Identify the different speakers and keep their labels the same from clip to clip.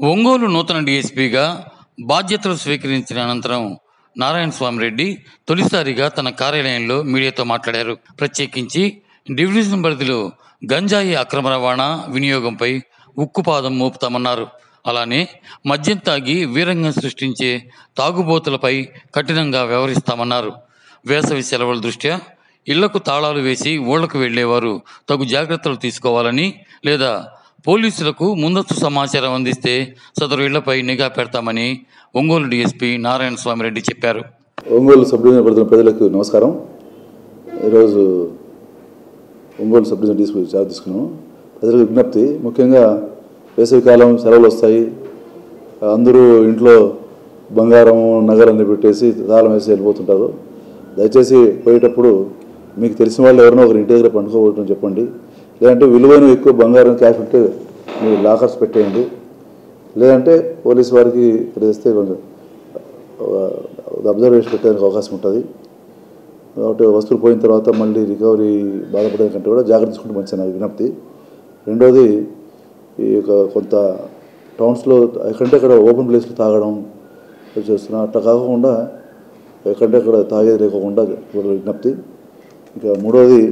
Speaker 1: ఒంగోలు నూతన డీఎస్పీగా బాధ్యతలు స్వీకరించిన అనంతరం నారాయణ స్వామి రెడ్డి తొలిసారిగా తన కార్యాలయంలో మీడియాతో మాట్లాడారు ప్రత్యేకించి డివిజన్ పరిధిలో గంజాయి అక్రమ రవాణా వినియోగంపై ఉక్కుపాదం మోపుతామన్నారు అలానే మద్యం తాగి వీరంగం సృష్టించే తాగుబోతులపై కఠినంగా వ్యవహరిస్తామన్నారు వేసవి సెలవుల దృష్ట్యా ఇళ్లకు తాళాలు వేసి ఊళ్లకు వెళ్లేవారు తగు జాగ్రత్తలు తీసుకోవాలని లేదా పోలీసులకు ముందస్తు సమాచారం అందిస్తే సదరు ఇళ్లపై నిఘా పెడతామని ఒంగోలు డీఎస్పీ నారాయణ స్వామి రెడ్డి చెప్పారు
Speaker 2: ఒంగోలు సబ్ డివిజన్ పడుతున్న ప్రజలకు నమస్కారం ఈరోజు ఒంగోలు సబ్ డివిజన్ తీసుకు చార్జ్ తీసుకున్నాము ప్రజలకు విజ్ఞప్తి ముఖ్యంగా వేసవికాలం సెలవులు వస్తాయి అందరూ ఇంట్లో బంగారం నగలన్నీ పెట్టేసి తాళం వేసి వెళ్ళిపోతుంటారు దయచేసి పోయేటప్పుడు మీకు తెలిసిన వాళ్ళు ఎవరినో ఒకరి ఇంటి దగ్గర పండుకోబోతుందని చెప్పండి లేదంటే విలువైన ఎక్కువ బంగారం క్యాష్ ఉంటే మీరు లాకర్స్ పెట్టేయండి లేదంటే పోలీస్ వారికి తెలిస్తే కొంచెం అబ్జర్వేషన్ పెట్టడానికి అవకాశం ఉంటుంది కాబట్టి వస్తువులు పోయిన తర్వాత మళ్ళీ రికవరీ బాధపడే కంటే కూడా జాగ్రత్త తీసుకుంటే మంచి నా విజ్ఞప్తి రెండోది ఈ యొక్క కొంత టౌన్స్లో ఎక్కడంటే అక్కడ ఓపెన్ ప్లేస్లో తాగడం చేస్తున్నా అట్లా కాకుండా ఎక్కడంటే అక్కడ తాగేది లేకుండా చూడాలి విజ్ఞప్తి ఇంకా మూడోది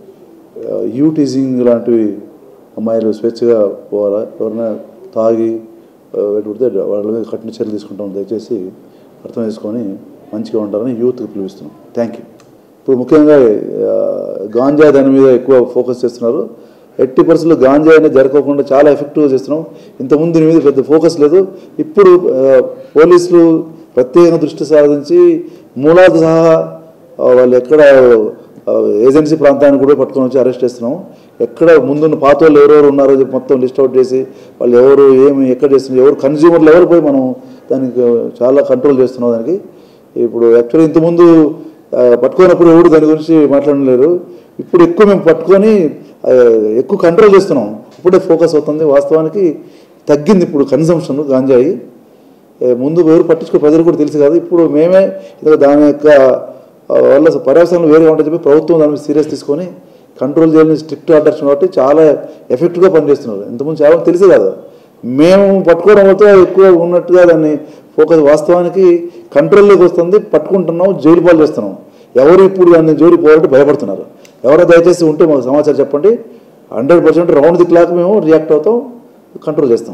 Speaker 2: యూ టీజింగ్ లాంటివి అమ్మాయిలు స్వేచ్ఛగా పోవాలా ఎవరైనా తాగి ఆ, పెట్టుకుంటే వాళ్ళ మీద కఠిన చర్యలు తీసుకుంటాం దయచేసి అర్థం చేసుకొని మంచిగా ఉంటారని యూత్కి పిలుస్తున్నాం థ్యాంక్ యూ ఇప్పుడు ముఖ్యంగా ఆ, గాంజా దాని మీద ఎక్కువ ఫోకస్ చేస్తున్నారు ఎట్టి పరిస్థితుల్లో గాంజా అనేది జరగకుండా చాలా ఎఫెక్టివ్గా చేస్తున్నాం ఇంతకుముందు దీని మీద పెద్ద ఫోకస్ లేదు ఇప్పుడు ఆ, పోలీసులు ప్రత్యేకంగా దృష్టి సాధించి మూలాది సహా ఆ, వాళ్ళు ఎక్కడ ఆ, ఏజెన్సీ ప్రాంతాన్ని కూడా పట్టుకొని వచ్చి అరెస్ట్ చేస్తున్నాం ఎక్కడ ముందున్న పాత వాళ్ళు ఎవరెవరు ఉన్నారో చెప్పి మొత్తం లిస్ట్ అవుట్ చేసి వాళ్ళు ఎవరు ఏమి ఎక్కడ చేస్తున్నారు ఎవరు కన్జ్యూమర్లు ఎవరు పోయి మనం దానికి చాలా కంట్రోల్ చేస్తున్నాం దానికి ఇప్పుడు యాక్చువల్లీ ఇంతకుముందు ఆ, పట్టుకున్నప్పుడు ఎవరు దాని గురించి మాట్లాడలేరు ఇప్పుడు ఎక్కువ మేము పట్టుకొని ఆ, ఎక్కువ కంట్రోల్ చేస్తున్నాం ఇప్పుడే ఫోకస్ అవుతుంది వాస్తవానికి తగ్గింది ఇప్పుడు కన్సంప్షన్ గాంజాయి ఏ, ముందు ఎవరు పట్టించుకో ప్రజలు కూడా తెలుసు కాదు ఇప్పుడు మేమే ఇదిగో దాని యొక్క ఆ, వల్ల పర్యవసానాలు వేరే ఉంటాయని చెప్పి ప్రభుత్వం దాని మీద సీరియస్ తీసుకొని కంట్రోల్ చేయాలని స్ట్రిక్ట్ ఆర్డర్స్ కాబట్టి చాలా ఎఫెక్టివ్గా పనిచేస్తున్నారు ఇంతకుముందు చాలా మందికి తెలుసు కదా మేము పట్టుకోవడం వల్ల ఎక్కువ ఉన్నట్టుగా దాన్ని ఫోకస్ వాస్తవానికి కంట్రోల్లోకి వస్తుంది పట్టుకుంటున్నాం జైలు పాలు చేస్తున్నాం ఎవరు ఇప్పుడు దాన్ని జోలి పోవాలంటే భయపడుతున్నారు ఎవరో దయచేసి ఉంటే మాకు సమాచారం చెప్పండి hundred percent round the clock మేము రియాక్ట్ అవుతాం కంట్రోల్ చేస్తాం